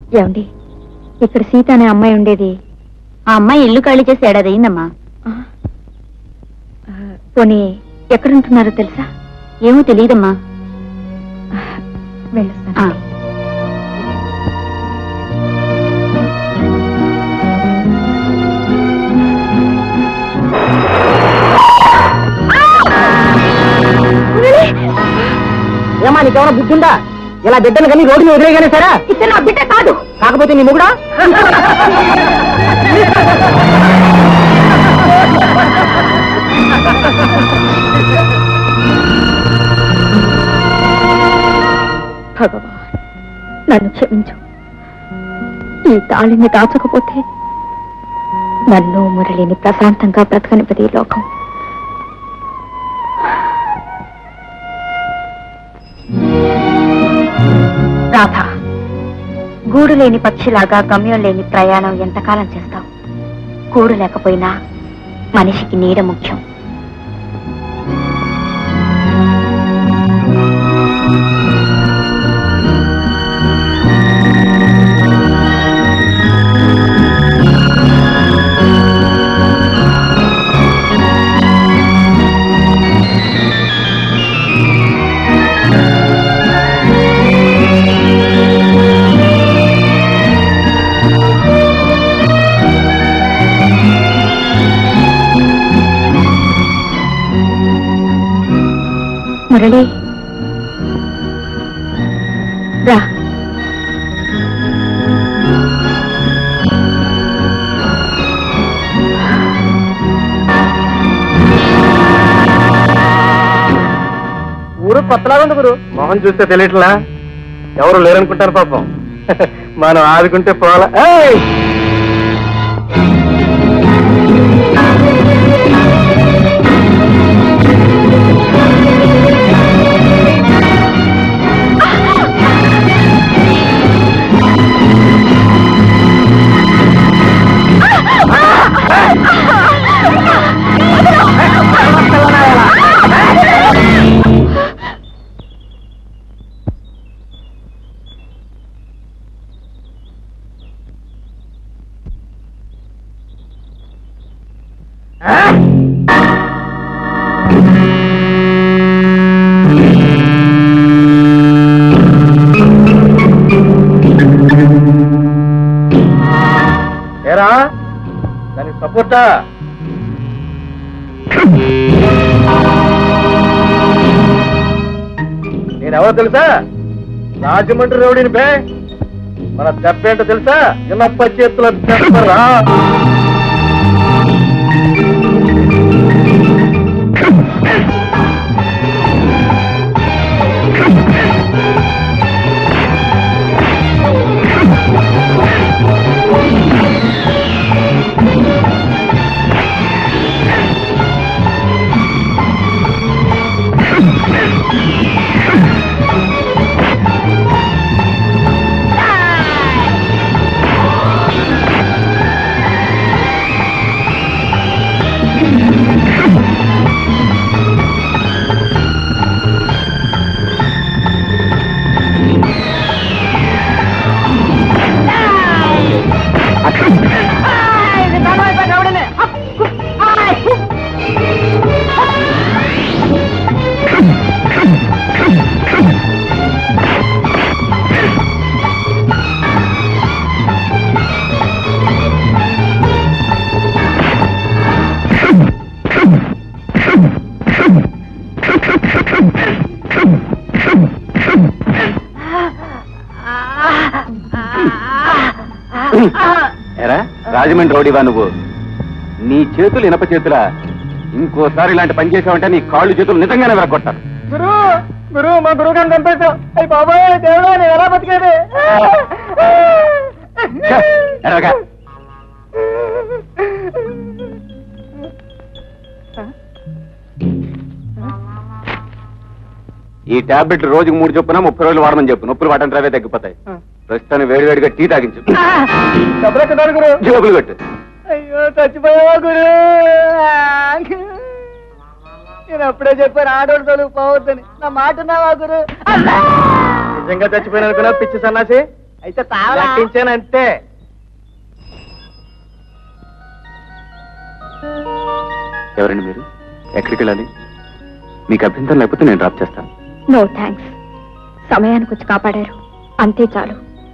ఏమండి ఇక్కడ సీత అనే అమ్మాయి ఉండేది ఆ అమ్మాయి ఇల్లు ఖాళీ చేసి ఏడాది అయిందమ్మా ఆ, ఆ, పోనీ ఎక్కడుంటున్నారో తెలుసా ఏమో తెలియదమ్మా వెళ్ళొస్తాను ఏమా నీకేమైనా బుద్ధి ఉందా ఇలా బిడ్డను కానీ రోడ్డు మీద వదిలేగానే సరే ఇతను నా బిడ్డ కాదు కాకపోతే నీ మొగుడా భగవాన్ నన్ను క్షమించు ఈ తాళిని దాచకపోతే నన్ను మురళిని ప్రశాంతంగా బ్రతకనిపది ఈ లోకం రాధ గూడు లేని పక్షిలాగా గమ్యం లేని ప్రయాణం ఎంతకాలం చేస్తావు కూడు లేకపోయినా మనిషికి నీడ ముఖ్యం మురళి రా ఊరు కొత్తలాగా ఉంది గురు మొహం చూస్తే తెలియట్లా ఎవరు లేరనుకుంటారు పాపం మనం ఆదుకుంటే పోవాలా ఏయ్! ఏరా దానికి సపోర్టా నేనెవరో తెలుసా రాజమండ్రి రౌడీని బే మన దెబ్బ ఏంటో తెలుసా ఇనప్ప చేతుల దెబ్బరా ఎరా రాజమండ్రి రౌడీవా నువ్వు నీ చేతులు ఇనప చేతులా ఇంకోసారి ఇలాంటి పని చేసావంటే నీ కాళ్ళు చేతులు నిజంగానే విరగొట్టారు గురు గురు మా గురువు గారిని చంపేశావు అయ్యి బాబాయ్ దేవుడా నేను ఎలా బతికేది ఛే, ఎరగా ఈ టాబ్లెట్ రోజుకు మూడు చొప్పున ముప్పై రోజులు వాడమని చెప్పు నొప్పులు వాడటం రావే తగ్గిపోతాయి ప్రస్తుతాన్ని వేడివేడిగా టీ తాగించు డబ్బులు ఎక్కడ గురు జోబులు కొట్టు అయ్యో చచ్చిపోయావా గురు నేను అప్పుడే చెప్పాను ఆడోడు తొలుగు పోవద్దని నా మాట ఉన్నావా గురు నిజంగా చచ్చిపోయిన అనుకున్నా పిచ్చి సన్నాసి అయితే లెక్కించానంతే ఎవరండి మీరు ఎక్కడికి వెళ్ళాలి మీకు అభ్యంతరం లేకపోతే నేను డ్రాప్ చేస్తాను నో థ్యాంక్స్ సమయానికి వచ్చి కాపాడారు అంతే చాలు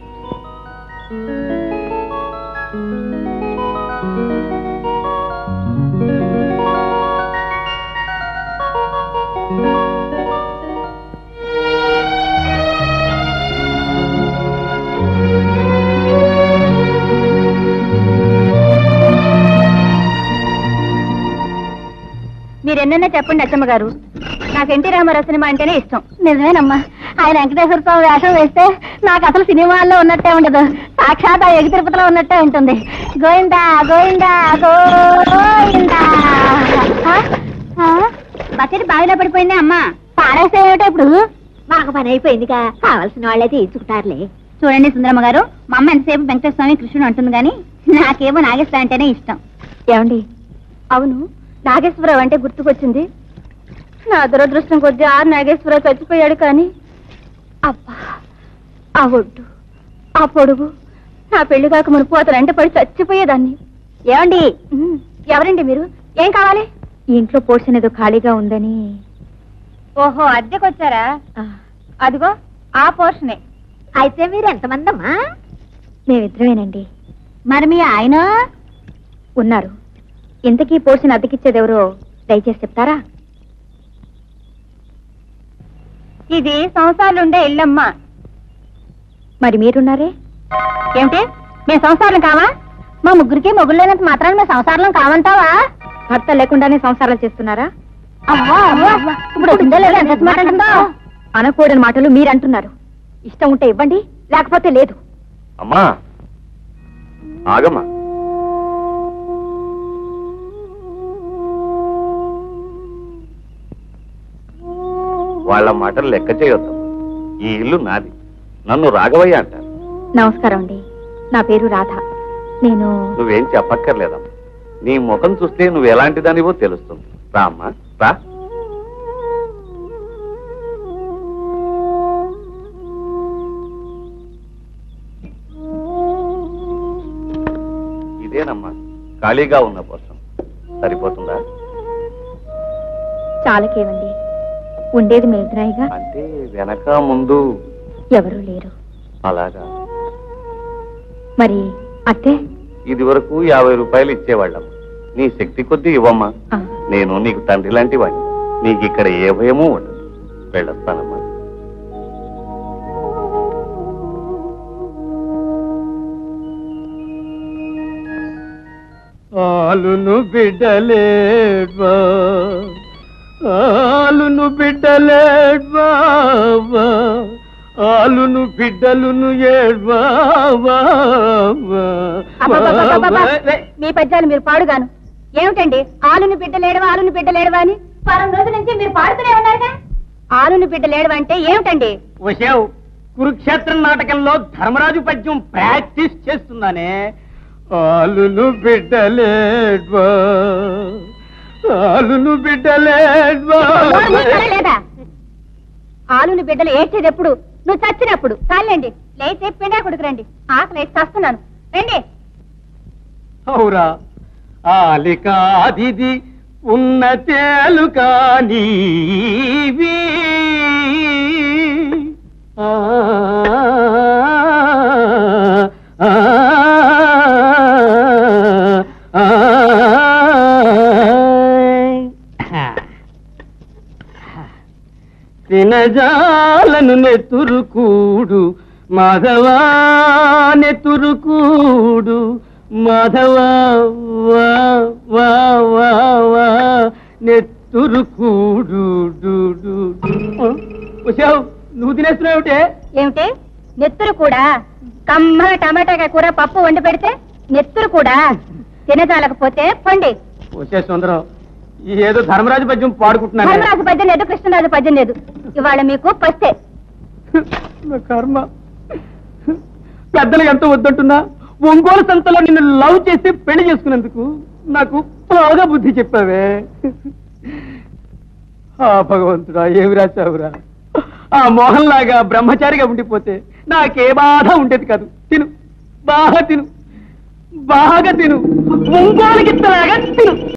మీరు ఎన్నైనా చెప్పండి అచ్చమ్మ గారు నాకు ఎన్టీ రామారావు సినిమా అంటేనే ఇష్టం నిజమేనమ్మా ఆయన వెంకటేశ్వర స్వామి వేషం వేస్తే నాకు అసలు సినిమాల్లో ఉన్నట్టే ఉండదు సాక్షాత్ ఆ ఎగి తిరుపతిలో ఉన్నట్టే ఉంటుంది గోవిందా గోవిందా గోవిందా ఆ? ఆ? బకెట్ బావిలో పడిపోయిందే అమ్మా పారేస్తే ఏమిటో ఇప్పుడు మాకు పని అయిపోయిందిగా కావాల్సిన వాళ్ళే తీసుకుంటారులే చూడండి సుందరమ్మ గారు మా అమ్మ ఎంతసేపు వెంకటేశ్వర స్వామి కృష్ణుడు అంటుంది కానీ నాకేమో నాగేశ్వర అంటేనే ఇష్టం ఏమండి అవును నాగేశ్వరరావు అంటే గుర్తుకొచ్చింది నా దురదృష్టం కొద్దీ ఆర్ నాగేశ్వరరావు చచ్చిపోయాడు కానీ అబ్బా ఆ ఒడ్డు ఆ పొడుగు నా పెళ్లి కాక మునుపు అతను వెంట పడి చచ్చిపోయేదాన్ని ఏమండి ఉమ్, ఎవరండి మీరు ఏం కావాలి ఈ ఇంట్లో పోర్షన్ ఏదో ఖాళీగా ఉందని ఓహో అద్దెకొచ్చారా ఆ, అదిగో ఆ పోర్షనే అయితే మీరు ఎంతమంది అమ్మా మేమిద్దరమేనండి మరి మీ ఆయన ఉన్నారు ఇంతకీ పోర్షన్ అద్దెకిచ్చేది ఎవరో దయచేసి చెప్తారా ఇది సంవత్సరాలు ఉండే ఇల్లమ్మా మరి మీరున్నారే ఏమిటి మేము సంసారం కావా మా ముగ్గురికి మొగుళ్ళైనంత మాత్రాన్ని మేము సంసారం కావంటావా భర్త లేకుండానే సంసారాలు చేస్తున్నారా అవ్వా, అవ్వా, ఇప్పుడు ఉందో లేదో ఎంత మాట అంటుందో? అనకూడని మాటలు మీరు అంటున్నారు ఇష్టం ఉంటే ఇవ్వండి లేకపోతే లేదు అమ్మా ఆగమ్మా వాళ్ళ మాటలు లెక్క చేయొద్దు ఈ ఇల్లు నాది నన్ను రాఘవయ్య అంటారు నమస్కారం అండి నా పేరు రాధ నేను నువ్వేం చెప్పక్కర్లేదమ్మా నీ ముఖం చూస్తే నువ్వు ఎలాంటి దానివో తెలుస్తుంది రా అమ్మా రా ఇదేనమ్మా ఖాళీగా ఉన్న పోర్షన్ సరిపోతుందా చాలకేవండి ఉండేది మేద్రాయిగా అంటే వెనక ముందు ఎవరూ లేరు అలాగా మరి అత్తే ఇది వరకు యాభై రూపాయలు ఇచ్చేవాళ్ళం నీ శక్తి కొద్దీ ఇవ్వమ్మా ఆ, నేను నీకు తండ్రి లాంటి వాడిని నీకు ఇక్కడ ఏ భయమూ ఉండదు వెళ్ళొస్తానమ్మా ఆలును బిడ్డలేడ్వా ఆలును బిడ్డలేడ్వా ఆలును బిడ్డలును ఏడ్వా అబ్బబ్బబ్బబ్బబ్బ! మీ పద్యాలు మీరు పాడుగాను ఏమిటండి ఆలుని బిడ్డ లేడవా ఆలుని బిడ్డ లేడవా అని వారం రోజుల నుంచి మీరు పాడుతూనే ఉన్నారుగా ఆలుని బిడ్డ లేడవా అంటే ఏమిటండి వశావు కురుక్షేత్రం నాటకంలో ధర్మరాజు పద్యం ప్రాక్టీస్ చేస్తున్నానే ఆలును బిడ్డలేడ్వా ఆలును బిడ్డలేడ్వా నోరు మూస్తారా లేదా ఆలుని బిడ్డలు ఏడ్చేది ఎప్పుడు నువ్వు చచ్చినప్పుడు చాలండి లేచే పిండా కొడుకురండి ఆకలి వేసి చస్తున్నాను రండి అవురా ఆలికాదిది ఉన్న తేలు కానీవి ఆ, ఆ, ఆ, తినజాలను నెతురుకూడు మాధవా నెతురుకూడు మాధవా వా వా వా వా నెతురుకూడు డు, డు, డు. ఆ, ఉషావ్ నువ్వు తినేస్తున్నావుటే ఏమిటి నెత్తురు కూడా కమ్మల టమాటా కూర పప్పు వండి పెడితే నెత్తురు కూడా తినజాలకపోతే పండి వచ్చే సుందరం ఏదో ధర్మరాజు పద్యం పాడుకుంటున్నాను ధర్మరాజు పద్యం లేదు కృష్ణరాజు పద్యం లేదు ఇవాళ మీకు పస్తే నా కర్మ పెద్దలు ఎంత వద్దంటున్నా ఒంగోలు సంతలో నిన్ను లవ్ చేసి పెళ్లి చేసుకున్నందుకు నాకు బాగా బుద్ధి చెప్పావే ఆ భగవంతుడా ఏమి రాశావురా ఆ మోహన్ లాగా బ్రహ్మచారిగా ఉండిపోతే నాకే బాధ ఉండేది కాదు తిను బాగా తిను బాగా తిను ఒంగోలు గిత్తలాగా తిను